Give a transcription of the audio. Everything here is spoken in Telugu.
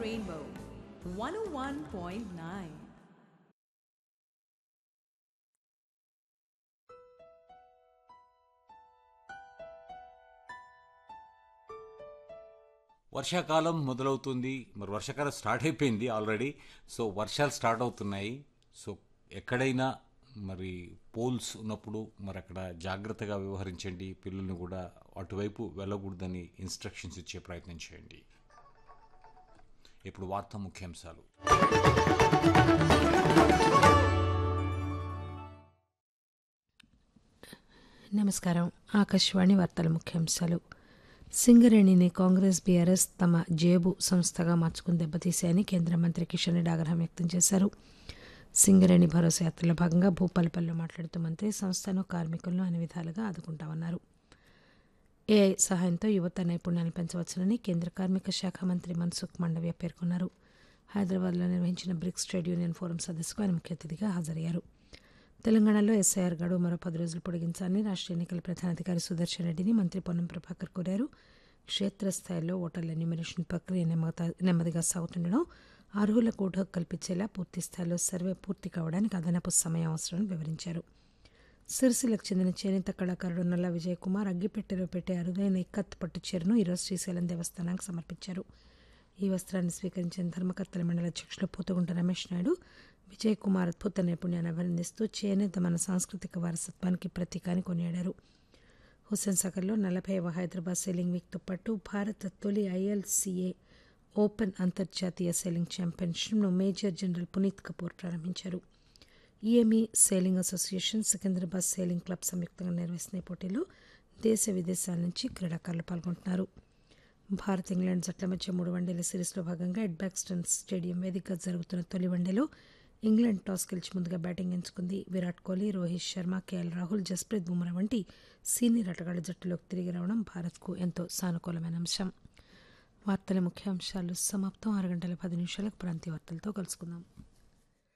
Rainbow 101.9. వర్షాకాలం మొదలవుతుంది మరి వర్షాకాలం స్టార్ట్ అయిపోయింది ఆల్రెడీ సో వర్షాలు స్టార్ట్ అవుతున్నాయి సో ఎక్కడైనా మరి పోల్స్ ఉన్నప్పుడు మరి అక్కడ జాగ్రత్తగా వ్యవహరించండి పిల్లల్ని కూడా అటువైపు వెళ్ళకూడదని ఇన్స్ట్రక్షన్స్ ఇచ్చే ప్రయత్నం చేయండి ఇప్పుడు వార్తా ముఖ్యాంశాలు నమస్కారం ఆకాశవాణి వార్తల ముఖ్యాంశాలు సింగరేణిని కాంగ్రెస్ బీఆర్ఎస్ తమ జేబు సంస్థగా మార్చుకుని దెబ్బతీశాయని కేంద్ర మంత్రి కిషన్ రెడ్డి ఆగ్రహం వ్యక్తం చేశారు సింగరేణి భరోసా యాత్రలో భాగంగా భూపాలపల్లిలో మాట్లాడుతూ మంత్రి సంస్థను కార్మికులను అన్ని విధాలుగా ఆదుకుంటామన్నారు ఏఐ సహాయంతో యువత నైపుణ్యాన్ని పెంచవచ్చునని కేంద్ర కార్మిక శాఖ మంత్రి మన్సుఖ్ మండవ్య పేర్కొన్నారు హైదరాబాద్లో నిర్వహించిన బ్రిక్స్ ట్రేడ్ యూనియన్ ఫోరం సదస్సుకు ఆయన ముఖ్య అతిథిగా హాజరయ్యారు తెలంగాణలో ఎస్ఐఆర్ గడువు మరో పది రోజులు పొడిగించాలని రాష్ట్ర ఎన్నికల ప్రధానాధికారి సుదర్శన్ రెడ్డిని మంత్రి పొన్నం ప్రభాకర్ కోరారు క్షేత్రస్థాయిలో ఓటర్ల ఎన్యూమరేషన్ ప్రక్రియ నెమ్మద- నెమ్మదిగా సాగుతుండడం అర్హులకు ఓటు హక్కు కల్పించేలా పూర్తి స్థాయిలో సర్వే పూర్తి కావడానికి అదనపు సమయం అవసరమని వివరించారు సిరిసిల్లకు చెందిన చేనేత కళాకారుడు నల్ల విజయ్ కుమార్ అగ్గిపెట్టెలో పెట్టే అరుదైన ఇక్కత్ పట్టు చీరను ఈరోజు శ్రీశైలం దేవస్థానానికి సమర్పించారు ఈ వస్త్రాన్ని స్వీకరించిన ధర్మకర్తల మండలి అధ్యక్షులు పూతగుంట రమేష్ నాయుడు విజయ్ కుమార్ అద్భుత నైపుణ్యాన్ని అభినందిస్తూ చేనేత మన సాంస్కృతిక వారసత్వానికి ప్రతీకాని కొనియాడారు హుస్సేన్ సాగర్లో నలభైవ హైదరాబాద్ సెయిలింగ్ వీక్తో పాటు భారత తొలి ఐఎల్సీఏ ఓపెన్ అంతర్జాతీయ సెయిలింగ్ ఛాంపియన్షిప్ను మేజర్ జనరల్ పునీత్ కపూర్ ప్రారంభించారు EME sailing association Secunderabad sailing club సంయుక్తంగా నిర్వహిస్తున్న ఈ పోటీలో దేశ విదేశాల నుంచి క్రీడాకారులు పాల్గొంటున్నారు భారత్ ఇంగ్లాండ్ జట్ల మధ్య మూడు వన్డేల సిరీస్లో భాగంగా ఎడ్బాక్స్టన్ స్టేడియం వేదికగా జరుగుతున్న తొలి వన్డేలో ఇంగ్లాండ్ టాస్ గెలిచి ముందుగా బ్యాటింగ్ ఎంచుకుంది విరాట్ కోహ్లీ రోహిత్ శర్మ కేఎల్ రాహుల్ జస్ప్రీత్ బుమ్రా వంటి సీనియర్ ఆటగాళ్ల జట్టులోకి తిరిగి రావడం భారత్కు ఎంతో సానుకూలమైన అంశం వార్తల ముఖ్యాంశాలు సమాప్తం ఆరు గంటల పది నిమిషాలకు ప్రాంతీయ వార్తలతో కలుసుకుందాం